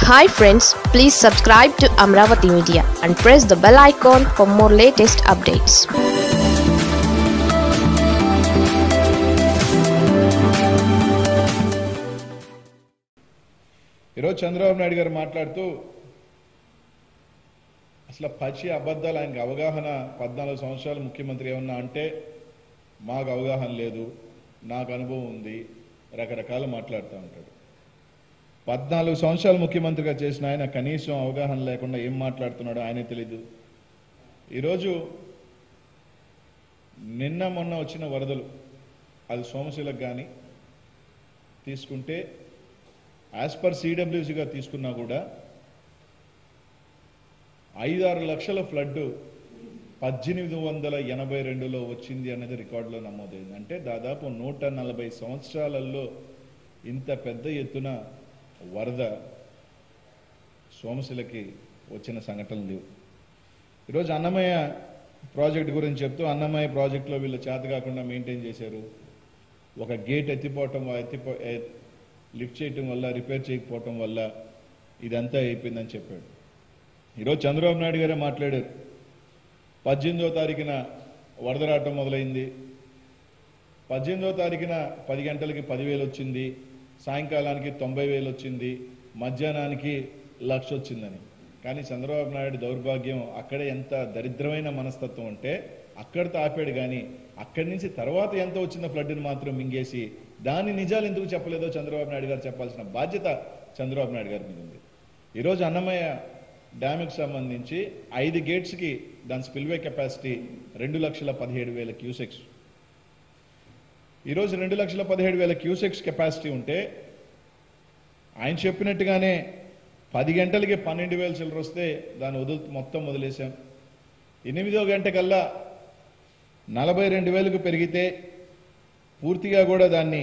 Hi friends please subscribe to Amaravati media and press the bell icon for more latest updates ఈరోజు చంద్రబాబు నాయుడు గారు మాట్లాడుతూ అసలు పచ్చి అబద్ధాలు ఆయనకు అవగాహన పద్నాలుగు సంవత్సరాలు ముఖ్యమంత్రి ఏమన్నా అంటే మాకు అవగాహన లేదు నాకు అనుభవం ఉంది రకరకాలు మాట్లాడుతూ ఉంటాడు పద్నాలుగు సంవత్సరాలు ముఖ్యమంత్రిగా చేసిన ఆయన కనీసం అవగాహన లేకుండా ఏం మాట్లాడుతున్నాడో ఆయనే తెలీదు ఈరోజు నిన్న మొన్న వచ్చిన వరదలు అది సోమశిలకు కానీ తీసుకుంటే యాజ్ పర్ సిడబ్ల్యూసీగా తీసుకున్నా కూడా ఐదారు లక్షల ఫ్లడ్ పద్దెనిమిది వందల ఎనభై రెండులో వచ్చింది అనేది రికార్డులో నమోదైంది అంటే దాదాపు నూట నలభై సంవత్సరాలలో ఇంత పెద్ద ఎత్తున వరద సోమశిలకి వచ్చిన సంఘటనలు లేవు ఈరోజు అన్నమయ్య ప్రాజెక్ట్ గురించి చెప్తూ అన్నమయ్య ప్రాజెక్టులో వీళ్ళు చేత కాకుండా మెయింటైన్ చేశారు ఒక గేట్ ఎత్తిపోవటం వల్ల- ఎత్తిపో ఎ- లిఫ్ట్ చేయటం వల్ల రిపేర్ చేయకపోవటం వల్ల ఇదంతా అయిపోయిందని చెప్పాడు ఈరోజు చంద్రబాబు నాయుడు గారే మాట్లాడారు పద్దెనిమిదో తారీఖున వరద రావటం మొదలైంది పద్దెనిమిదో తారీఖున పది గంటలకి పదివేలు వచ్చింది సాయంకాలానికి తొంభై వేలు వచ్చింది మధ్యాహ్నానికి లక్ష వచ్చిందని కానీ చంద్రబాబు నాయుడు దౌర్భాగ్యం అక్కడే ఎంత దరిద్రమైన మనస్తత్వం అంటే అక్కడితో ఆపాడు కానీ అక్కడి నుంచి తర్వాత ఎంత వచ్చిందో ఫ్లడ్ని మాత్రం మింగేసి దాని నిజాలు ఎందుకు చెప్పలేదో చంద్రబాబు నాయుడు గారు చెప్పాల్సిన బాధ్యత చంద్రబాబు నాయుడు గారి మీద ఉంది ఈరోజు అన్నమయ్య డ్యామ్కి సంబంధించి ఐదు గేట్స్కి దాని స్పిల్వే కెపాసిటీ రెండు లక్షల పదిహేడు వేల క్యూసెక్స్ ఈరోజు రెండు లక్షల పదిహేడు వేల క్యూసెక్స్ కెపాసిటీ ఉంటే ఆయన చెప్పినట్టుగానే పది గంటలకి పన్నెండు వేల చిల్లర వస్తే దాన్ని వదులు మొత్తం వదిలేశాం ఎనిమిదో గంట కల్లా నలభై రెండు వేలకు పెరిగితే పూర్తిగా కూడా దాన్ని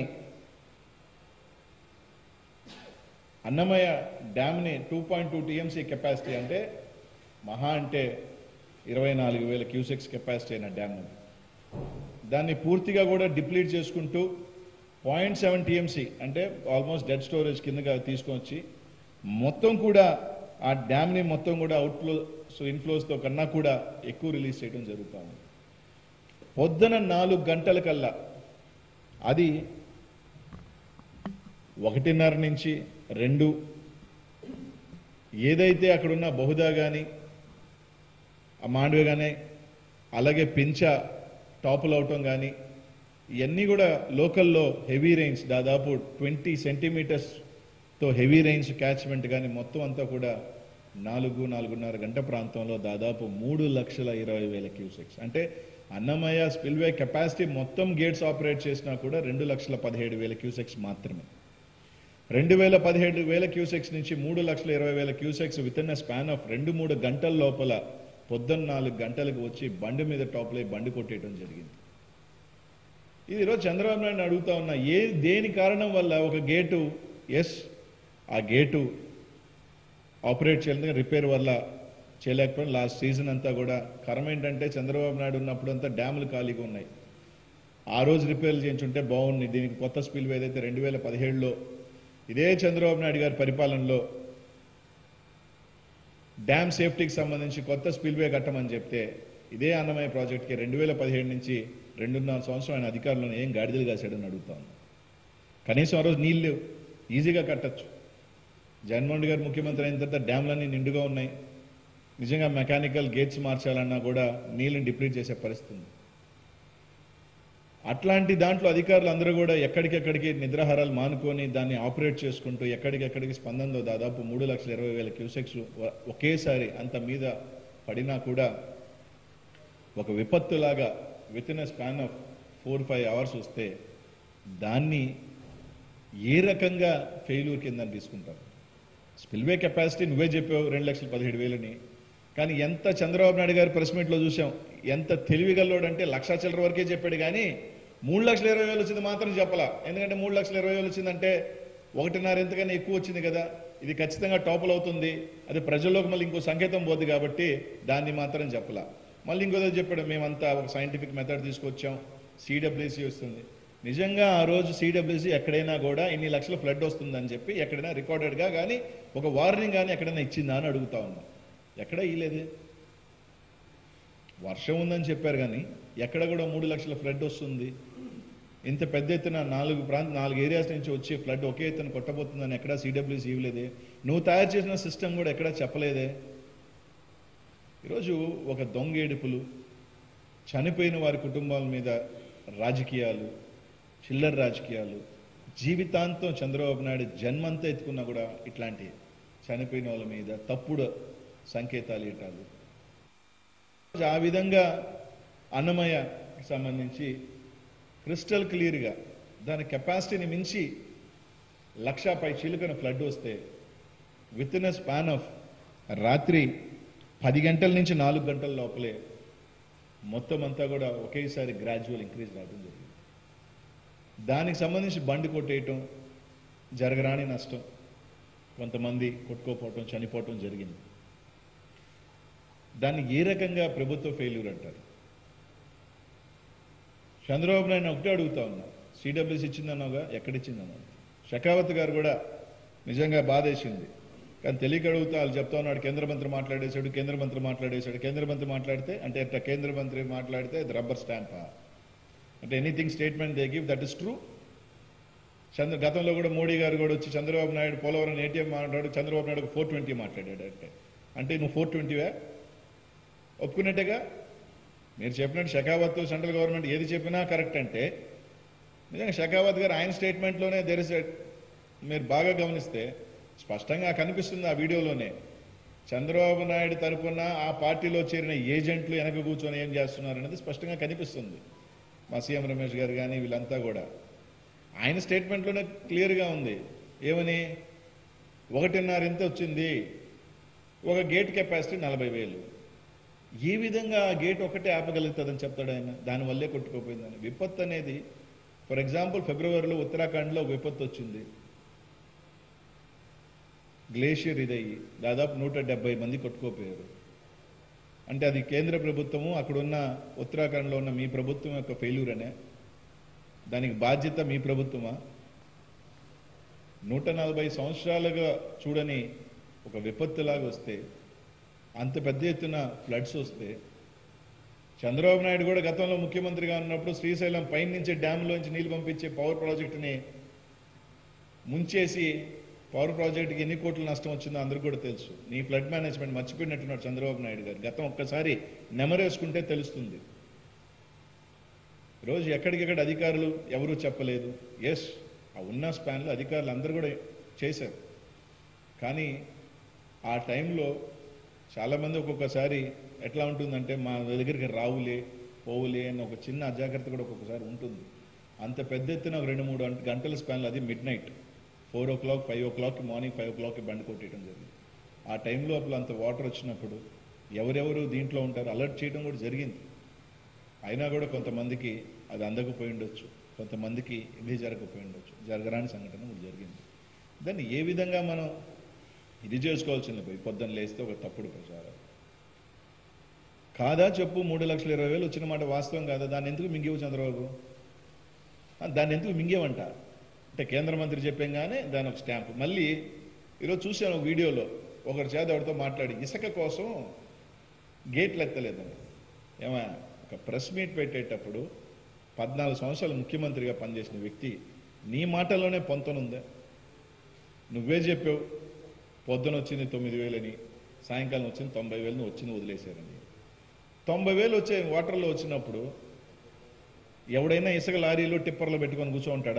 అన్నమయ్య డ్యామ్ని two point two TMC capacity అంటే మహా అంటే ఇరవై నాలుగు వేల క్యూసెక్స్ కెపాసిటీ అయిన డ్యామ్ అది. దాన్ని పూర్తిగా కూడా డిప్లీట్ చేసుకుంటూ పాయింట్ సెవెన్ టీఎంసీ అంటే ఆల్మోస్ట్ డెడ్ స్టోరేజ్ కిందగా తీసుకొచ్చి మొత్తం కూడా ఆ డ్యామ్ని మొత్తం కూడా అవుట్ఫ్లోస్ ఇన్ఫ్లోస్తో కన్నా కూడా ఎక్కువ రిలీజ్ చేయడం జరుగుతూ ఉంది పొద్దున నాలుగు గంటల కల్లా అది ఒకటిన్నర నుంచి రెండు ఏదైతే అక్కడున్న బహుదా కానీ ఆ మాండవి కానీ అలాగే పించ టాపుల్ అవటం కానీ ఇవన్నీ కూడా లోకల్లో హెవీ రైన్స్ దాదాపు ట్వంటీ సెంటీమీటర్స్తో హెవీ రైన్స్ క్యాచ్మెంట్ కానీ మొత్తం అంతా కూడా నాలుగు నాలుగున్నర గంట ప్రాంతంలో దాదాపు మూడు లక్షల ఇరవై వేల క్యూసెక్స్ అంటే అన్నమయ్య స్పిల్వే కెపాసిటీ మొత్తం గేట్స్ ఆపరేట్ చేసినా కూడా రెండు లక్షల పదిహేడు వేల క్యూసెక్స్ మాత్రమే రెండు వేల పదిహేడు వేల క్యూసెక్స్ నుంచి మూడు లక్షల ఇరవై వేల cusecs within span of రెండు మూడు గంటల లోపల పొద్దున్న నాలుగు గంటలకు వచ్చి బండి మీద టాప్లో బండి కొట్టేయడం జరిగింది ఇది ఈరోజు చంద్రబాబు నాయుడు అడుగుతా ఉన్నా ఏ దేని కారణం వల్ల ఒక గేటు ఎస్ ఆ గేటు ఆపరేట్ చేయలేదు రిపేర్ వల్ల చేయలేకపోయినా లాస్ట్ సీజన్ అంతా కూడా కరం ఏంటంటే చంద్రబాబు నాయుడు ఉన్నప్పుడు అంతా డ్యాములు ఖాళీగా ఉన్నాయి ఆ రోజు రిపేర్లు చేయించుంటే బాగుంది దీనికి కొత్త స్పిల్ ఏదైతే రెండు వేల పదిహేడులో ఇదే చంద్రబాబు నాయుడు గారి పరిపాలనలో డ్యామ్ సేఫ్టీకి సంబంధించి కొత్త స్పిల్వే కట్టమని చెప్తే ఇదే అన్నమయ్య ప్రాజెక్ట్కి రెండు వేల పదిహేడు నుంచి రెండున్నర సంవత్సరం ఆయన అధికారులను ఏం గాడిదలు కాశాడని అడుగుతాను కనీసం ఆ రోజు నీళ్ళు లేవు ఈజీగా కట్టచ్చు జగన్మోహన్ రెడ్డి గారు ముఖ్యమంత్రి అయిన తర్వాత డ్యామ్లన్నీ నిండుగా ఉన్నాయి నిజంగా మెకానికల్ గేట్స్ మార్చాలన్నా కూడా నీళ్ళని డిప్లీట్ చేసే పరిస్థితి ఉంది అట్లాంటి దాంట్లో అధికారులు అందరూ కూడా ఎక్కడికెక్కడికి నిద్రాహారాలు మానుకొని దాన్ని ఆపరేట్ చేసుకుంటూ ఎక్కడికెక్కడికి స్పందనలో దాదాపు మూడు లక్షల ఇరవై వేల క్యూసెక్స్ వ- ఒకేసారి అంత మీద పడినా కూడా ఒక విపత్తులాగా within span of four five hours వస్తే దాన్ని ఏ రకంగా ఫెయిల్యూర్ కింద తీసుకుంటారు స్పిల్వే కెపాసిటీ నువ్వే చెప్పావు రెండు లక్షల పదిహేడు వేలని కానీ ఎంత చంద్రబాబు నాయుడు గారి ప్రెస్ మీట్లో చూసాం ఎంత తెలివిగల్లోడు అంటే లక్ష చిల్లర వరకే చెప్పాడు కానీ మూడు లక్షల ఇరవై వేలు వచ్చింది మాత్రం చెప్పలా ఎందుకంటే మూడు లక్షల ఇరవై వేలు వచ్చిందంటే ఒకటిన్నర ఎంతకన్నా ఎక్కువ వచ్చింది కదా ఇది ఖచ్చితంగా టాపుల్ అవుతుంది అది ప్రజల్లోకి మళ్ళీ ఇంకో సంకేతం పోద్ది కాబట్టి దాన్ని మాత్రం చెప్పలా మళ్ళీ ఇంకోదో చెప్పాడు మేమంతా ఒక సైంటిఫిక్ మెథడ్ తీసుకొచ్చాం సిడబ్ల్యూసి వస్తుంది నిజంగా ఆ రోజు సిడబ్ల్యూసీ ఎక్కడైనా కూడా ఇన్ని లక్షల ఫ్లడ్ వస్తుందని చెప్పి ఎక్కడైనా రికార్డెడ్గా కానీ ఒక వార్నింగ్ కానీ ఎక్కడైనా ఇచ్చిందా అని అడుగుతా ఉన్నా ఎక్కడ ఇయ్యలేదు వర్షం ఉందని చెప్పారు కానీ ఎక్కడ కూడా మూడు లక్షల ఫ్లడ్ వస్తుంది ఇంత పెద్ద ఎత్తున నాలుగు ప్రాంత నాలుగు ఏరియాస్ నుంచి వచ్చే ఫ్లడ్ ఒకే ఎత్తున కొట్టబోతుందని ఎక్కడా సిడబ్ల్యూసీ ఇవ్వలేదే నువ్వు తయారు చేసిన సిస్టమ్ కూడా ఎక్కడా చెప్పలేదే ఈరోజు ఒక దొంగేడుపులు చనిపోయిన వారి కుటుంబాల మీద రాజకీయాలు చిల్లర రాజకీయాలు జీవితాంతం చంద్రబాబు నాయుడు జన్మంతా ఎత్తుకున్నా కూడా ఇట్లాంటి చనిపోయిన వాళ్ళ మీద తప్పుడు సంకేతాలు ఇవ్వటాలు ఆ విధంగా అన్నమయ్యకి సంబంధించి క్రిస్టల్ క్లియర్గా దాని కెపాసిటీని మించి లక్షా పై చిలుకన ఫ్లడ్ వస్తే within uh span of రాత్రి పది గంటల నుంచి నాలుగు గంటల లోపలే మొత్తం అంతా కూడా ఒకేసారి గ్రాడ్యువల్ ఇంక్రీజ్ రావడం జరిగింది దానికి సంబంధించి బండి కొట్టేయటం జరగరాని నష్టం కొంతమంది కొట్టుకోపోవటం చనిపోవటం జరిగింది దాన్ని ఏ రకంగా ప్రభుత్వ ఫెయిల్యూర్ అంటారు చంద్రబాబు నాయుడు ఒకటే అడుగుతా ఉన్నా సిడబ్ల్యూసి ఇచ్చిందన్నావుగా ఎక్కడిచ్చిందన్నావు షకావత్ గారు కూడా నిజంగా బాధేసింది కానీ తెలియక అడుగుతా వాళ్ళు చెప్తా ఉన్నాడు కేంద్ర మంత్రి మాట్లాడేశాడు కేంద్ర మంత్రి మాట్లాడేశాడు కేంద్ర మంత్రి మాట్లాడితే అంటే ఎట్లా కేంద్ర మంత్రి మాట్లాడితే అది రబ్బర్ స్టాంపా అంటే anything statement they give that is true Chandra గతంలో కూడా మోడీ గారు కూడా వచ్చి చంద్రబాబు నాయుడు పోలవరం ఏటీఎం మాట్లాడు చంద్రబాబు నాయుడు ఫోర్ ట్వంటీ మాట్లాడాడు అంటే అంటే నువ్వు ఫోర్ ట్వంటీవా ఒప్పుకున్నట్టుగా మీరు చెప్పినట్టు షకావత్ సెంట్రల్ గవర్నమెంట్ ఏది చెప్పినా కరెక్ట్ అంటే నిజంగా షకావత్ గారు ఆయన స్టేట్మెంట్లోనే దెర్ ఇస్ మీరు బాగా గమనిస్తే స్పష్టంగా కనిపిస్తుంది ఆ వీడియోలోనే చంద్రబాబు నాయుడు తరపున ఆ పార్టీలో చేరిన ఏజెంట్లు వెనక కూర్చొని ఏం చేస్తున్నారు అనేది స్పష్టంగా కనిపిస్తుంది మా సీఎం రమేష్ గారు కానీ వీళ్ళంతా కూడా ఆయన స్టేట్మెంట్లోనే క్లియర్గా ఉంది ఏమని ఒకటిన్నర ఎంత వచ్చింది ఒక గేట్ కెపాసిటీ నలభై వేలు ఏ విధంగా ఆ గేట్ ఒకటే ఆపగలుగుతుందని చెప్తాడు ఆయన దానివల్లే కొట్టుకోపోయిందని విపత్తు అనేది ఫర్ ఎగ్జాంపుల్ ఫిబ్రవరిలో ఉత్తరాఖండ్లో ఒక విపత్తు వచ్చింది గ్లేషియర్ ఇదయ్యి దాదాపు నూట డెబ్బై మంది కొట్టుకోపోయారు అంటే అది కేంద్ర ప్రభుత్వము అక్కడున్న ఉత్తరాఖండ్లో ఉన్న మీ ప్రభుత్వం యొక్క ఫెయిల్యూర్ అనే దానికి బాధ్యత మీ ప్రభుత్వమా నూట నలభై సంవత్సరాలుగా చూడని ఒక విపత్తులాగా వస్తే అంత పెద్ద ఎత్తున ఫ్లడ్స్ వస్తే చంద్రబాబు నాయుడు కూడా గతంలో ముఖ్యమంత్రిగా ఉన్నప్పుడు శ్రీశైలం పైన నుంచి డ్యాంలోంచి నీళ్లు పంపించే పవర్ ప్రాజెక్టుని ముంచేసి పవర్ ప్రాజెక్టుకి ఎన్ని కోట్ల నష్టం వచ్చిందో అందరికీ కూడా తెలుసు నీ ఫ్లడ్ మేనేజ్మెంట్ మర్చిపోయినట్టున్నాడు చంద్రబాబు నాయుడు గారు గతం ఒక్కసారి నెమరేసుకుంటే తెలుస్తుంది రోజు ఎక్కడికెక్కడ అధికారులు ఎవరూ చెప్పలేదు ఎస్ ఆ ఉన్న స్పాన్లో అధికారులు అందరూ కూడా చేశారు కానీ ఆ టైంలో చాలామంది ఒక్కొక్కసారి ఎట్లా ఉంటుందంటే మా దగ్గరికి రావులే పోవులే అని ఒక చిన్న అజాగ్రత్త కూడా ఒక్కొక్కసారి ఉంటుంది అంత పెద్ద ఎత్తున ఒక రెండు మూడు గంట- గంటల స్పాన్లో అది midnight four o'clock five ఓ క్లాక్కి మార్నింగ్ ఫైవ్ ఓ క్లాక్కి బండి కొట్టేయడం జరిగింది ఆ టైం లోపల అంత వాటర్ వచ్చినప్పుడు ఎవరెవరు దీంట్లో ఉంటారు అలర్ట్ చేయడం కూడా జరిగింది అయినా కూడా కొంతమందికి అది అందకపోయి ఉండొచ్చు కొంతమందికి ఇది జరగకపోయి ఉండొచ్చు జరగరాని సంఘటన కూడా జరిగింది దాన్ని ఏ విధంగా మనం ఇది చేసుకోవాల్సింది పోయి పొద్దున్న లేస్తే ఒక తప్పుడు ప్రచారం కాదా చెప్పు మూడు లక్షల ఇరవై వేలు వచ్చిన మాట వాస్తవం కాదా దాన్ని ఎందుకు మింగేవు చంద్రబాబు ఆ, దాన్ని ఎందుకు మింగేవంట అంటే కేంద్ర మంత్రి చెప్పంగానే దాని ఒక స్టాంప్ మళ్ళీ ఈరోజు చూశాను ఒక వీడియోలో ఒకరి చేత ఎవరితో మాట్లాడి ఇసుక కోసం గేట్లు ఎత్తలేదని ఏమా ఒక ప్రెస్ మీట్ పెట్టేటప్పుడు పద్నాలుగు సంవత్సరాలు ముఖ్యమంత్రిగా పనిచేసిన వ్యక్తి నీ మాటలోనే పొంతనుందా నువ్వే చెప్పావు పొద్దున వచ్చింది తొమ్మిది వేలని సాయంకాలం వచ్చింది తొంభై వేలని వచ్చింది వదిలేశారని తొంభై వేలు వచ్చే వాటర్లో వచ్చినప్పుడు ఎవడైనా ఇసుక లారీలో టిప్పర్లో పెట్టుకొని కూర్చోంటాడా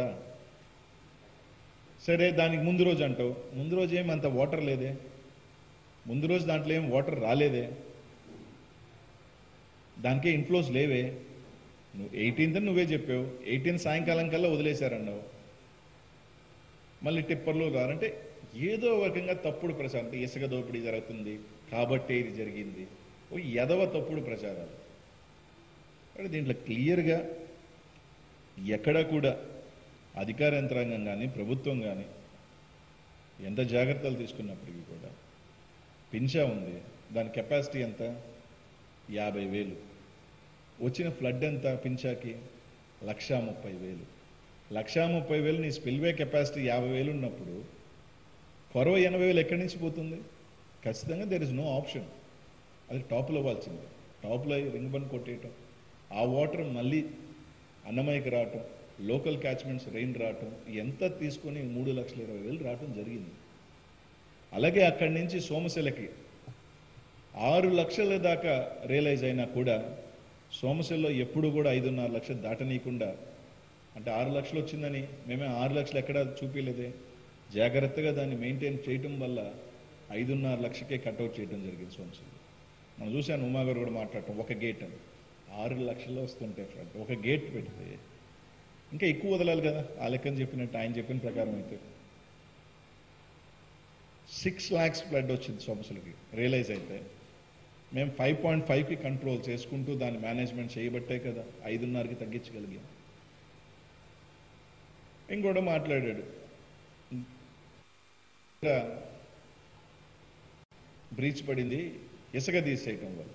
సరే దానికి ముందు రోజు అంటావు ముందు రోజు ఏమి అంత వాటర్ లేదే ముందు రోజు దాంట్లో ఏం వాటర్ రాలేదే దానికే ఇన్ఫ్లోస్ లేవే నువ్వు ఎయిటీన్త్ నువ్వే చెప్పావు ఎయిటీన్త్ సాయంకాలం కల్లా వదిలేశారన్నావు మళ్ళీ టిప్పర్లు రారంటే ఏదో ఒక రకంగా తప్పుడు ప్రచారం అంటే ఇసుక దోపిడీ జరుగుతుంది కాబట్టే ఇది జరిగింది ఓ ఎదవ తప్పుడు ప్రచారాలు అంటే దీంట్లో క్లియర్గా ఎక్కడా కూడా అధికార యంత్రాంగం కానీ ప్రభుత్వం కానీ ఎంత జాగ్రత్తలు తీసుకున్నప్పటికీ కూడా పింఛా ఉంది దాని కెపాసిటీ ఎంత యాభై వేలు వచ్చిన ఫ్లడ్ ఎంత పింఛాకి లక్షా ముప్పై వేలు లక్షా ముప్పై వేలు నీ స్పిల్వే కెపాసిటీ యాభై వేలు ఉన్నప్పుడు కొరవ ఎనభై వేలు ఎక్కడి నుంచి పోతుంది ఖచ్చితంగా దెర్ ఇస్ నో ఆప్షన్ అది టాప్లో అవ్వాల్సిందే టాప్లో రింగ్ బండ్ కొట్టేయటం ఆ వాటర్ మళ్ళీ అన్నమయ్యకి రావటం లోకల్ క్యాచ్మెంట్స్ రెయిన్ రావటం ఎంత తీసుకొని మూడు లక్షల ఇరవై వేలు రావటం జరిగింది అలాగే అక్కడి నుంచి సోమశిలకి ఆరు లక్షల దాకా రియలైజ్ అయినా కూడా సోమశిలలో ఎప్పుడు కూడా ఐదున్నర లక్షలు దాటనీయకుండా అంటే ఆరు లక్షలు వచ్చిందని మేమే ఆరు లక్షలు ఎక్కడ చూపించలేదే జాగ్రత్తగా దాన్ని మెయింటైన్ చేయటం వల్ల ఐదున్నర లక్షకే కట్అవుట్ చేయడం జరిగింది సోమశిల మనం చూశాను ఉమా గారు కూడా మాట్లాడటం ఒక గేట్ అని ఆరు లక్షలు వస్తుంటే ఫ్రంట్ ఒక గేట్ పెడితే ఇంకా ఎక్కువ వదలాలి కదా ఆ లెక్కని చెప్పినట్టు ఆయన చెప్పిన ప్రకారం అయితే సిక్స్ ల్యాక్స్ ఫ్లడ్ వచ్చింది సోమసులకి రియలైజ్ అయితే మేము ఫైవ్ పాయింట్ ఫైవ్కి కంట్రోల్ చేసుకుంటూ దాన్ని మేనేజ్మెంట్ చేయబట్టే కదా ఐదున్నరకి తగ్గించగలిగాం ఇంకోటి మాట్లాడాడు ఇంకా బ్రీచ్ పడింది ఇసుక తీసేయటం వల్ల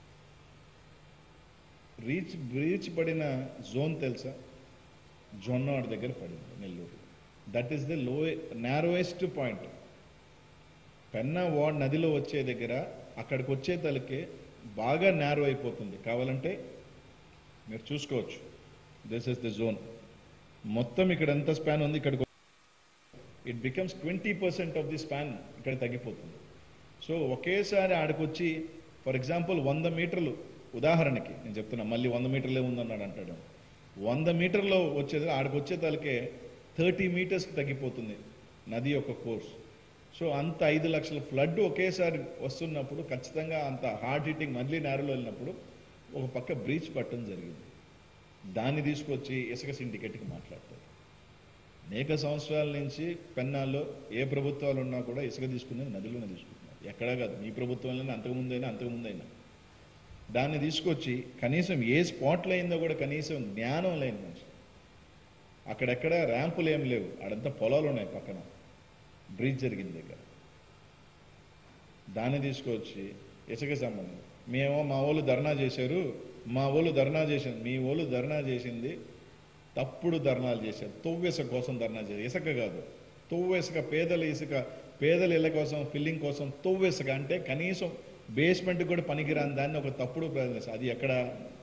రీచ్ బ్రీచ్ పడిన జోన్ తెలుసా జొన్నవాడి దగ్గర పడింది Nellore that is the low నారోయెస్ట్ point Penna ward నదిలో వచ్చే దగ్గర అక్కడికి వచ్చే తలకే బాగా నేరో అయిపోతుంది కావాలంటే మీరు చూసుకోవచ్చు దిస్ ఇస్ ద జోన్ మొత్తం ఇక్కడ ఎంత స్పాన్ ఉంది ఇక్కడికి it becomes twenty percent of the span ఇక్కడ తగ్గిపోతుంది సో ఒకేసారి ఆడికొచ్చి ఫర్ ఎగ్జాంపుల్ వంద మీటర్లు ఉదాహరణకి నేను చెప్తున్నా మళ్ళీ వంద మీటర్లే ఉందన్నాడు అంటాడు వంద మీటర్లో వచ్చేది ఆడికి వచ్చే తలకే థర్టీ మీటర్స్ తగ్గిపోతుంది నది యొక్క కోర్స్ సో అంత ఐదు లక్షల ఫ్లడ్ ఒకేసారి వస్తున్నప్పుడు ఖచ్చితంగా అంత హార్డ్ హిట్టింగ్ మళ్ళీ నేరలో వెళ్ళినప్పుడు ఒక పక్క బ్రీచ్ పట్టడం జరిగింది దాన్ని తీసుకొచ్చి ఇసుక సిండికేట్కి మాట్లాడతారు అనేక సంవత్సరాల నుంచి పెన్నాల్లో ఏ ప్రభుత్వాలు ఉన్నా కూడా ఇసుక తీసుకునేది నదిలోనే తీసుకుంటున్నారు ఎక్కడా కాదు మీ ప్రభుత్వంలోనే అంతకుముందైనా అంతకుముందైనా దాన్ని తీసుకొచ్చి కనీసం ఏ స్పాట్లో అయిందో కూడా కనీసం జ్ఞానం లేని మనిషి అక్కడెక్కడ ర్యాంపులు ఏం లేవు ఆడంతా పొలాలు ఉన్నాయి పక్కన బ్రిడ్జ్ జరిగిన దగ్గర దాన్ని తీసుకొచ్చి ఇసుక సంబంధం మేము మా వాళ్ళు ధర్నా చేశారు మా వాళ్ళు ధర్నా చేసింది మీ వాళ్ళు ధర్నా చేసింది తప్పుడు ధర్నాలు చేశారు తొవ్విసక కోసం ధర్నా చేశారు ఇసుక కాదు తొవ్విసక పేదల ఇసుక పేదల ఇళ్ళ కోసం ఫిల్లింగ్ కోసం తొవ్విసక అంటే కనీసం బేస్మెంట్ కూడా పనికిరాని దాన్ని ఒక తప్పుడు ప్రయత్నం చేశారు. అది ఎక్కడ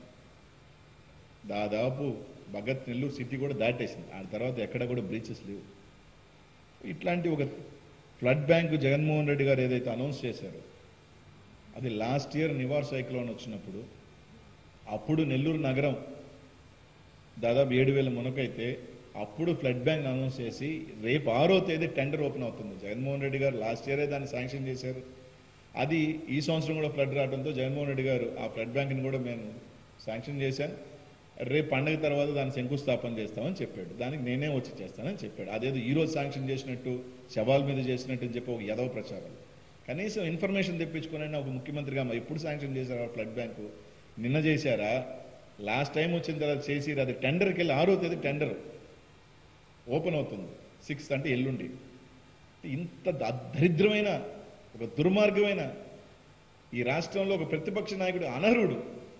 దాదాపు భగత్ నెల్లూరు సిటీ కూడా దాటేసింది ఆ తర్వాత ఎక్కడ కూడా బ్రీచెస్ లేవు ఇట్లాంటి ఒక ఫ్లడ్ బ్యాంకు జగన్మోహన్ రెడ్డి గారు ఏదైతే అనౌన్స్ చేశారో అది లాస్ట్ ఇయర్ నివార్ సైక్లోన్ వచ్చినప్పుడు అప్పుడు నెల్లూరు నగరం దాదాపు ఏడు వేల మునకైతే అప్పుడు ఫ్లడ్ బ్యాంక్ అనౌన్స్ చేసి రేపు ఆరో తేదీ టెండర్ ఓపెన్ అవుతుంది జగన్మోహన్ రెడ్డి గారు లాస్ట్ ఇయరే దాన్ని శాంక్షన్ చేశారు అది ఈ సంవత్సరం కూడా ఫ్లడ్ రావడంతో జగన్మోహన్ రెడ్డి గారు ఆ ఫ్లడ్ బ్యాంక్ని కూడా మేము శాంక్షన్ చేశాను రేపు పండగ తర్వాత దాన్ని శంకుస్థాపన చేస్తామని చెప్పాడు దానికి నేనే వచ్చి చేస్తానని చెప్పాడు అదేదో ఈ రోజు శాంక్షన్ చేసినట్టు శవాల మీద చేసినట్టు అని చెప్పి ఒక యదవ ప్రచారం కనీసం ఇన్ఫర్మేషన్ తెప్పించుకుని ఒక ముఖ్యమంత్రిగా మరి ఎప్పుడు శాంక్షన్ చేశారా ఫ్లడ్ బ్యాంకు నిన్న చేశారా లాస్ట్ టైం వచ్చిన తర్వాత చేసి అది టెండర్కి వెళ్ళి ఆరో తేదీ టెండర్ ఓపెన్ అవుతుంది సిక్స్త్ అంటే ఎల్లుండి ఇంత ద- దరిద్రమైన ఒక దుర్మార్గమైన ఈ రాష్ట్రంలో ఒక ప్రతిపక్ష నాయకుడు అనర్హుడు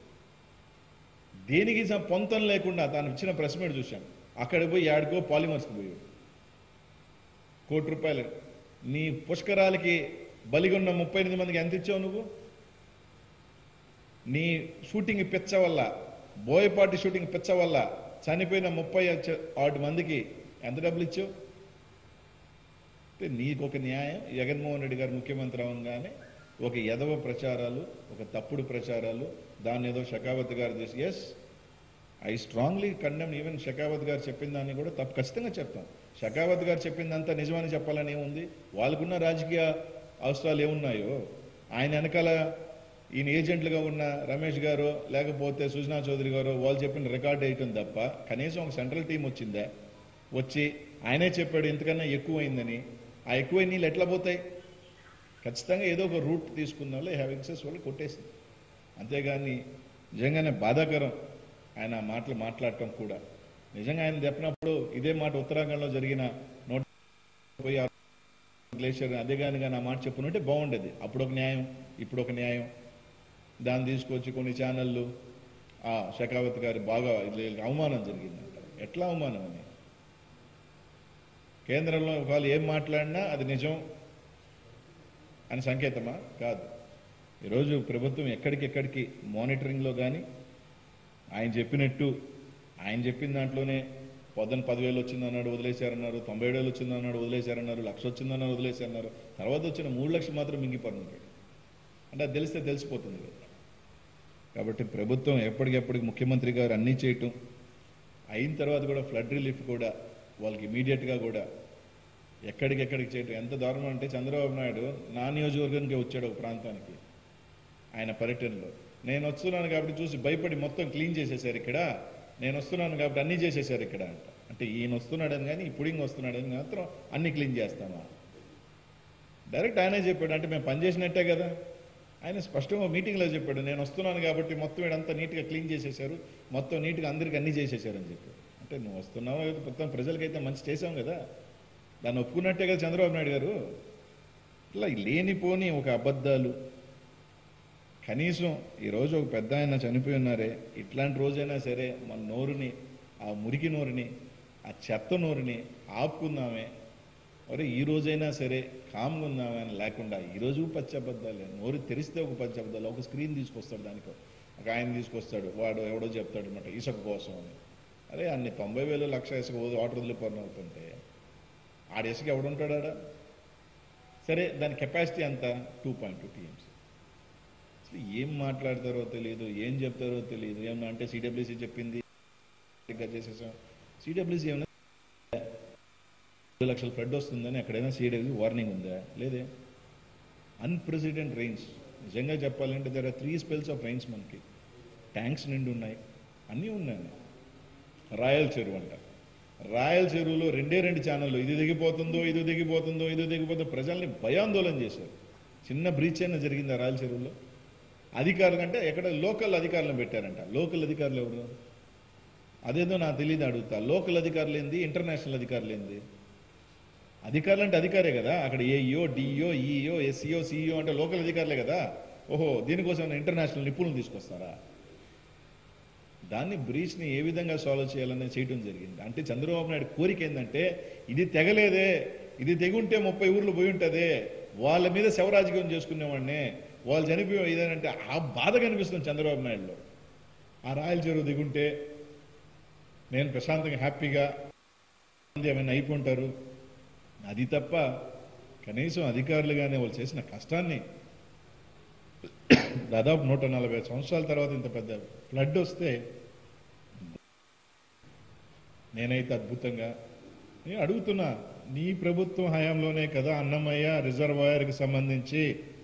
దేనికి స- పొంతం లేకుండా తాను ఇచ్చిన ప్రెస్ మీట్ చూశాం అక్కడ పోయి యాడికో పాలిమర్స్కి పోయాడు కోటి రూపాయలు నీ పుష్కరాలకి బలిగొన్న ముప్పై ఎనిమిది మందికి ఎంత ఇచ్చావు నువ్వు నీ షూటింగ్ పిచ్చ వల్ల బోయపాటి షూటింగ్ పిచ్చ వల్ల చనిపోయిన ముప్పై చ- ఆరు మందికి ఎంత డబ్బులు ఇచ్చావు అంటే నీకు ఒక న్యాయం జగన్మోహన్ రెడ్డి గారు ముఖ్యమంత్రి అవగానే ఒక యదవ ప్రచారాలు ఒక తప్పుడు ప్రచారాలు దాన్ని ఏదో షకావత్ గారు చేసి as I strongly condemn even Shekhawat garu చెప్పిన దాన్ని కూడా తప్పు ఖచ్చితంగా చెప్తాం షకావత్ గారు చెప్పిందంతా నిజమని చెప్పాలని ఏముంది వాళ్ళకున్న రాజకీయ అవసరాలు ఏమున్నాయో ఆయన వెనకాల ఈయన ఏజెంట్లుగా ఉన్న రమేష్ గారు లేకపోతే సుజనా చౌదరి గారు వాళ్ళు చెప్పిన రికార్డ్ వేయటం తప్ప కనీసం ఒక సెంట్రల్ టీం వచ్చిందా వచ్చి ఆయనే చెప్పాడు ఇంతకన్నా ఎక్కువైందని ఆ ఎక్కువ నీళ్ళు ఎట్లా పోతాయి ఖచ్చితంగా ఏదో ఒక రూట్ తీసుకున్న వాళ్ళు హ్యావ్ ఎక్సెస్ వాళ్ళు కొట్టేసింది అంతేగాని నిజంగానే బాధాకరం ఆయన ఆ మాటలు మాట్లాడటం కూడా నిజంగా ఆయన చెప్పినప్పుడు ఇదే మాట ఉత్తరాఖండ్లో జరిగిన నోట్ పోయి ఆ గ్లేషియర్ అదే కానీ కానీ ఆ మాట చెప్పుకుంటే బాగుండేది అప్పుడు ఒక న్యాయం ఇప్పుడు ఒక న్యాయం దాన్ని తీసుకొచ్చి కొన్ని ఛానళ్ళు ఆ షకావత్ గారి బాగా ఇది అవమానం జరిగిందంట ఎట్లా అవమానం అని కేంద్రంలో ఒకవేళ ఏం మాట్లాడినా అది నిజం అని సంకేతమా కాదు ఈరోజు ప్రభుత్వం ఎక్కడికెక్కడికి మానిటరింగ్లో కానీ ఆయన చెప్పినట్టు ఆయన చెప్పిన దాంట్లోనే పొద్దున పదివేలు వచ్చిందన్నాడు వదిలేశారన్నారు తొంభై ఏడు వేలు వచ్చిందన్నాడు వదిలేశారన్నారు లక్ష వచ్చిందన్నారు వదిలేశారన్నారు తర్వాత వచ్చిన మూడు లక్షలు మాత్రం మింగిపోతున్నాడు అంటే అది తెలిస్తే తెలిసిపోతుంది కదా కాబట్టి ప్రభుత్వం ఎప్పటికెప్పటికి ముఖ్యమంత్రి గారు అన్నీ చేయటం అయిన తర్వాత కూడా ఫ్లడ్ రిలీఫ్ కూడా వాళ్ళకి ఇమీడియట్గా కూడా ఎక్కడికెక్కడికి చేయటం ఎంత దారుణం అంటే చంద్రబాబు నాయుడు నా నియోజకవర్గానికి వచ్చాడు ఒక ప్రాంతానికి ఆయన పర్యటనలో నేను వస్తున్నాను కాబట్టి చూసి భయపడి మొత్తం క్లీన్ చేసేసారు ఇక్కడ నేను వస్తున్నాను కాబట్టి అన్నీ చేసేసారు ఇక్కడ అంట అంటే ఈయన వస్తున్నాడని కానీ ఈ పుడింగ్ వస్తున్నాడని మాత్రం అన్ని క్లీన్ చేస్తామా డైరెక్ట్ ఆయనే చెప్పాడు అంటే మేము పని చేసినట్టే కదా ఆయన స్పష్టంగా మీటింగ్లో చెప్పాడు నేను వస్తున్నాను కాబట్టి మొత్తం ఇదంతా నీట్గా క్లీన్ చేసేసారు మొత్తం నీట్గా అందరికి అన్ని చేసేసారు అని చెప్పాడు అంటే నువ్వు వస్తున్నావు అయితే మొత్తం ప్రజలకైతే మంచి చేసాం కదా దాన్ని ఒప్పుకున్నట్టే కదా చంద్రబాబు నాయుడు గారు ఇట్లా లేనిపోని ఒక అబద్ధాలు కనీసం ఈరోజు ఒక పెద్ద ఆయన చనిపోయి ఉన్నారే ఇట్లాంటి రోజైనా సరే మన నోరుని ఆ మురికి నోరుని ఆ చెత్త నోరుని ఆపుకుందామే మరి ఈ రోజైనా సరే కామ్గా ఉందామే అని లేకుండా ఈ రోజు పచ్చి అబద్ధాలే నోరు తెరిస్తే ఒక పచ్చి అబద్ధాలు ఒక స్క్రీన్ తీసుకొస్తాడు దానికి ఒక ఆయన తీసుకొస్తాడు వాడు ఎవడో చెప్తాడు అనమాట ఇసుక కోసం అని అరే అన్ని తొంభై వేలు లక్ష ఇసుక వాటర్ వదిలిపోయిన అవుతుంటే ఆడ ఇసుక ఎవడుంటాడు ఆడ సరే దాని కెపాసిటీ ఎంత టూ పాయింట్ టూ టీఎంసీ అసలు ఏం మాట్లాడతారో తెలియదు ఏం చెప్తారో తెలియదు ఏమన్నా అంటే సిడబ్ల్యూసీ చెప్పింది ఇంకా చేసేసాం సిడబ్ల్యూసీ ఏమన్నా రెండు లక్షల ఫ్లడ్ వస్తుందని ఎక్కడైనా సిడబ్ల్యూ వార్నింగ్ ఉందా లేదే అన్ప్రెసిడెంట్ రైన్స్ నిజంగా చెప్పాలంటే దగ్గర త్రీ స్పెల్స్ ఆఫ్ రైన్స్ మనకి ట్యాంక్స్ నిండి ఉన్నాయి అన్నీ ఉన్నాయి రాయల్ చెరువు అంట రాయల్ చెరువులో రెండే రెండు ఛానళ్ళు ఇది దిగిపోతుందో ఇది దిగిపోతుందో ఇది దిగిపోతుందో ప్రజల్ని భయాందోళన చేశారు చిన్న బ్రీచ్ అయినా జరిగింది ఆ రాయల్ చెరువులో అధికారులు కంటే ఎక్కడ లోకల్ అధికారులను పెట్టారంట లోకల్ అధికారులు ఎవరు అదేదో నాకు తెలియదు అడుగుతా లోకల్ అధికారులు ఏంది ఇంటర్నేషనల్ అధికారులు ఏంది అధికారులు అంటే అధికారే కదా అక్కడ AEO DEO EEO SEO CEO అంటే లోకల్ అధికారులే కదా ఓహో దీనికోసం ఏమైనా ఇంటర్నేషనల్ నిపుణులు తీసుకొస్తారా దాన్ని బ్రీచ్ని ఏ విధంగా సాల్వ్ చేయాలని చేయటం జరిగింది అంటే చంద్రబాబు నాయుడు కోరిక ఏంటంటే ఇది తెగలేదే ఇది తెగుంటే ముప్పై ఊర్లు పోయి ఉంటదే వాళ్ళ మీద శవరాజకీయం చేసుకునేవాడిని వాళ్ళు చనిపోయి ఇదేనంటే ఆ బాధ కనిపిస్తుంది చంద్రబాబు నాయుడులో ఆ రాయల చెరువు దిగుంటే నేను ప్రశాంతంగా హ్యాపీగా ఏమైనా అయిపోంటారు అది తప్ప కనీసం అధికారులుగానే వాళ్ళు చేసిన కష్టాన్ని దాదాపు నూట నలభై సంవత్సరాల తర్వాత ఇంత పెద్ద ఫ్లడ్ వస్తే నేనైతే అద్భుతంగా నేను అడుగుతున్నా నీ ప్రభుత్వం హయాంలోనే కదా అన్నమయ్య రిజర్వాయర్కి సంబంధించి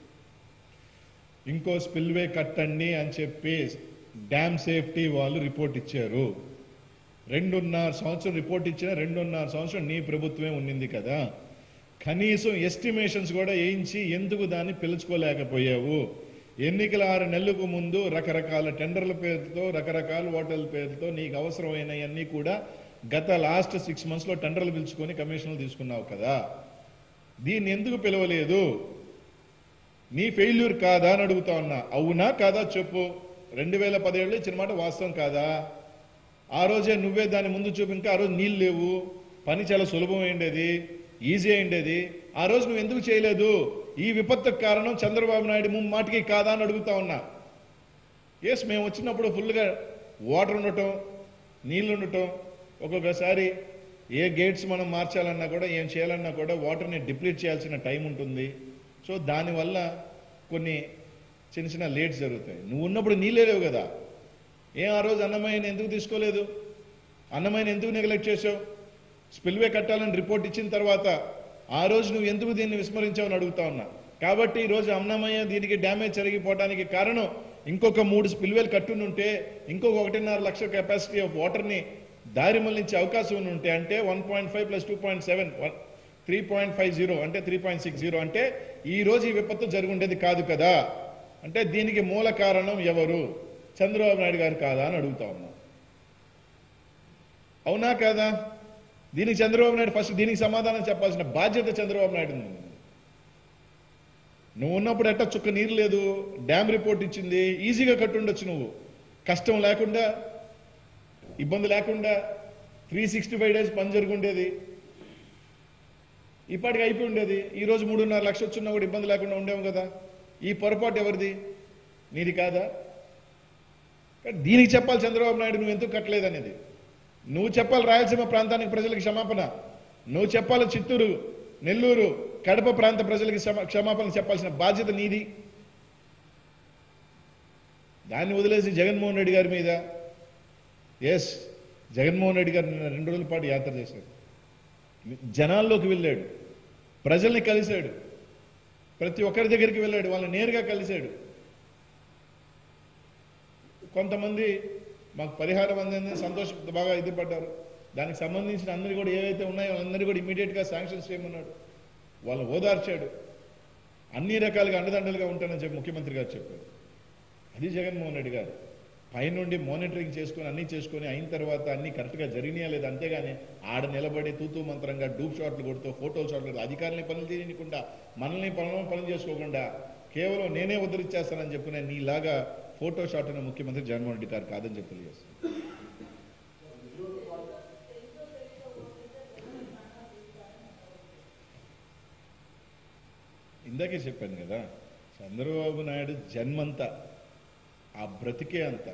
ఇంకో స్పిల్వే కట్టండి అని చెప్పి డ్యామ్ సేఫ్టీ వాళ్ళు రిపోర్ట్ ఇచ్చారు రెండున్నర సంవత్సరం రిపోర్ట్ ఇచ్చిన రెండున్నర సంవత్సరం నీ ప్రభుత్వమే ఉన్నింది కదా కనీసం ఎస్టిమేషన్స్ కూడా వేయించి ఎందుకు దాన్ని పిలుచుకోలేకపోయావు ఎన్నికల ఆరు నెలలకు ముందు రకరకాల టెండర్ల పేరుతో రకరకాల ఓటర్ల పేరుతో నీకు అవసరమైనవన్నీ కూడా గత లాస్ట్ సిక్స్ మంత్స్లో టెండర్లు పిలుచుకొని కమిషన్లు తీసుకున్నావు కదా దీన్ని ఎందుకు పిలవలేదు నీ ఫెయిల్యూర్ కాదా అని అడుగుతా ఉన్నా అవునా కాదా చెప్పు రెండు వేల పదిహేడులో ఇచ్చిన మాట వాస్తవం కాదా ఆ రోజే నువ్వే దాని ముందు చూపు ఇంకా ఆ రోజు నీళ్ళు లేవు పని చాలా సులభం అయిండేది ఈజీ అయిండేది ఆ రోజు నువ్వు ఎందుకు చేయలేదు ఈ విపత్తుకు కారణం చంద్రబాబు నాయుడు ముమ్మాటికి కాదా అని అడుగుతా ఉన్నా ఎస్ మేము వచ్చినప్పుడు ఫుల్గా వాటర్ ఉండటం నీళ్ళు ఉండటం ఒక్కొక్కసారి ఏ గేట్స్ మనం మార్చాలన్నా కూడా ఏం చేయాలన్నా కూడా వాటర్ని డిప్లీట్ చేయాల్సిన టైం ఉంటుంది సో దానివల్ల కొన్ని చిన్న చిన్న లేట్స్ జరుగుతాయి నువ్వు ఉన్నప్పుడు నీళ్ళే లేవు కదా ఏం ఆ రోజు అన్నమయ్యని ఎందుకు తీసుకోలేదు అన్నమయ్యని ఎందుకు నెగ్లెక్ట్ చేసావు స్పిల్వే కట్టాలని రిపోర్ట్ ఇచ్చిన తర్వాత ఆ రోజు నువ్వు ఎందుకు దీన్ని విస్మరించావని అడుగుతా ఉన్నా కాబట్టి ఈ రోజు అన్నమయ్య దీనికి డ్యామేజ్ జరిగిపోవడానికి కారణం ఇంకొక మూడు స్పిల్వేలు కట్టునుంటే ఇంకొక ఒకటిన్నర లక్ష కెపాసిటీ ఆఫ్ వాటర్ని దారి మళ్లించే అవకాశం ఉన్న ఉంటే అంటే one point five plus two point seven three point five zero అంటే త్రీ పాయింట్ సిక్స్ జీరో అంటే ఈ రోజు ఈ విపత్తు జరుగుండేది కాదు కదా అంటే దీనికి మూల కారణం ఎవరు చంద్రబాబు నాయుడు గారు కాదా అని అడుగుతా ఉన్నా అవునా కాదా దీనికి చంద్రబాబు నాయుడు ఫస్ట్ దీనికి సమాధానం చెప్పాల్సిన బాధ్యత చంద్రబాబు నాయుడు ఉంది నువ్వు ఉన్నప్పుడు ఎట్ట చుక్క నీరు లేదు డ్యామ్ రిపోర్ట్ ఇచ్చింది ఈజీగా కట్టుండొచ్చు నువ్వు కష్టం లేకుండా ఇబ్బంది లేకుండా త్రీ సిక్స్టీ ఫైవ్ డేస్ పని జరుగుండేది ఇప్పటికి అయిపోయి ఉండేది ఈ రోజు మూడున్నర లక్ష వచ్చినా కూడా ఇబ్బంది లేకుండా ఉండేము కదా ఈ పొరపాటు ఎవరిది నీది కాదా కానీ దీనికి చెప్పాలి చంద్రబాబు నాయుడు నువ్వు ఎందుకు కట్టలేదనేది నువ్వు చెప్పాలి రాయలసీమ ప్రాంతానికి ప్రజలకు క్షమాపణ నువ్వు చెప్పాలి చిత్తూరు నెల్లూరు కడప ప్రాంత ప్రజలకి క్షమ- క్షమాపణ చెప్పాల్సిన బాధ్యత నీది దాన్ని వదిలేసి జగన్మోహన్ రెడ్డి గారి మీద ఎస్ జగన్మోహన్ రెడ్డి గారు నిన్న రెండు రోజుల పాటు యాత్ర చేశారు జనాల్లోకి వెళ్ళాడు ప్రజల్ని కలిశాడు ప్రతి ఒక్కరి దగ్గరికి వెళ్ళాడు వాళ్ళని నేరుగా కలిశాడు కొంతమంది మాకు పరిహారం అందిందని సంతోష బాగా ఇది పడ్డారు దానికి సంబంధించిన అందరి కూడా ఏవైతే ఉన్నాయో వాళ్ళందరూ కూడా ఇమీడియట్గా శాంక్షన్స్ చేయమన్నాడు వాళ్ళని ఓదార్చాడు అన్ని రకాలుగా అండదండలుగా ఉంటానని చెప్పి ముఖ్యమంత్రి గారు చెప్పారు అది జగన్మోహన్ రెడ్డి గారు పైనుండి మానిటరింగ్ చేసుకొని అన్ని చేసుకొని అయిన తర్వాత అన్ని కరెక్ట్గా జరిగినాయా లేదు అంతేగాని ఆడ నిలబడి తూతూ మంత్రంగా డూప్ షాట్లు కొడుతూ ఫోటో షాట్లు కొడుతూ అధికారులని పనులు చేయకుండా మనల్ని పనులు పనులు చేసుకోకుండా కేవలం నేనే ఉద్ధరించేస్తానని చెప్పుకునే నీలాగా ఫోటో షాట్ అనే ముఖ్యమంత్రి జగన్మోహన్ రెడ్డి గారు కాదని చెప్పి తెలియజేస్తాను ఇందాకే చెప్పాను కదా చంద్రబాబు నాయుడు జన్మంతా ఆ బ్రతికే అంత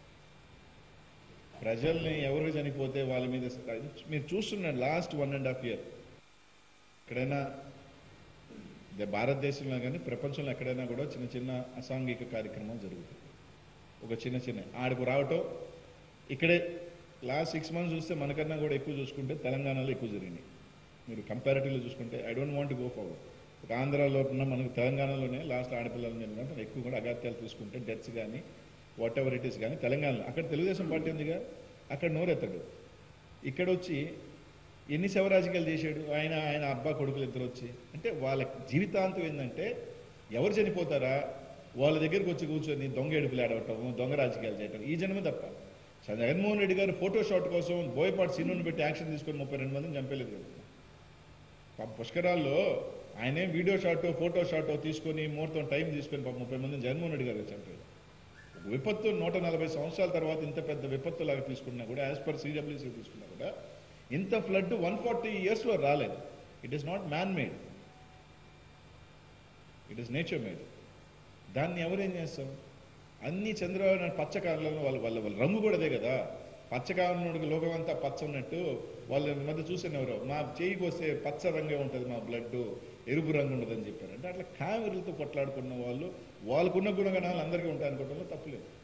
ప్రజల్ని ఎవరు చనిపోతే వాళ్ళ మీద మీరు చూస్తున్నారు last one and half year ఎక్కడైనా ఇదే భారతదేశంలో కానీ ప్రపంచంలో ఎక్కడైనా కూడా చిన్న చిన్న అసాంఘిక కార్యక్రమాలు జరుగుతాయి ఒక చిన్న చిన్న ఆడికి రావటం ఇక్కడే లాస్ట్ సిక్స్ మంత్స్ చూస్తే మనకన్నా కూడా ఎక్కువ చూసుకుంటే తెలంగాణలో ఎక్కువ జరిగినాయి మీరు కంపారిటివ్లో చూసుకుంటే I don't want go forward ఒక ఆంధ్రాలో ఉన్న మనకు తెలంగాణలోనే లాస్ట్ ఆడపిల్లల మీద ఉన్నట్టు ఎక్కువ కూడా అగాత్యాలు తీసుకుంటే డెత్స్ కానీ వాట్ ఎవర్ ఇట్ ఈస్ కానీ తెలంగాణలో అక్కడ తెలుగుదేశం పార్టీ ఉందిగా అక్కడ నోరెత్తడు ఇక్కడ వచ్చి ఎన్ని శవరాజకీయాలు చేశాడు ఆయన ఆయన అబ్బా కొడుకులు ఇద్దరు వచ్చి అంటే వాళ్ళ జీవితాంతం ఏంటంటే ఎవరు చనిపోతారా వాళ్ళ దగ్గరికి వచ్చి కూర్చొని దొంగ ఏడుపులు ఆడవటం దొంగ రాజకీయాలు చేయటం ఈ జన్మ తప్ప జగన్మోహన్ రెడ్డి గారు ఫోటో షాట్ కోసం బోయపాటి సీనుని పెట్టి యాక్షన్ తీసుకొని ముప్పై రెండు మందిని చంపలేదు కదా పాపం పుష్కరాల్లో ఆయనే వీడియో షాట్ ఫోటో షాట్ తీసుకొని ముహూర్తం టైం తీసుకొని పాపం ముప్పై మందిని జగన్మోహన్ రెడ్డి గారు చంపారు ఒక విపత్తు నూట నలభై సంవత్సరాల తర్వాత ఇంత పెద్ద విపత్తు లాగా తీసుకున్నా కూడా యాజ్ పర్ సిడబ్ల్యూసీ తీసుకున్నా కూడా ఇంత ఫ్లడ్ వన్ ఫార్టీ ఇయర్స్లో రాలేదు it is not man made it is nature made దాన్ని ఎవరేం చేస్తాం అన్ని చంద్రబాబు నాయుడు పచ్చ కాలంలో వాళ్ళ వాళ్ళ వాళ్ళ రంగు కూడా అదే కదా పచ్చ కాలంలో లోకం అంతా పచ్చ ఉన్నట్టు వాళ్ళ మధ్య చూసాను ఎవరో మా చేయికి వస్తే పచ్చ రంగే ఉంటుంది మా బ్లడ్ ఎరుపు రంగు ఉండదని చెప్పారు అంటే అట్లా కామెరీలతో కొట్లాడుకున్న వాళ్ళు వాళ్ళకున్న గుణగణాలు అందరికీ ఉంటాయి అనుకోవడంలో తప్పులేదు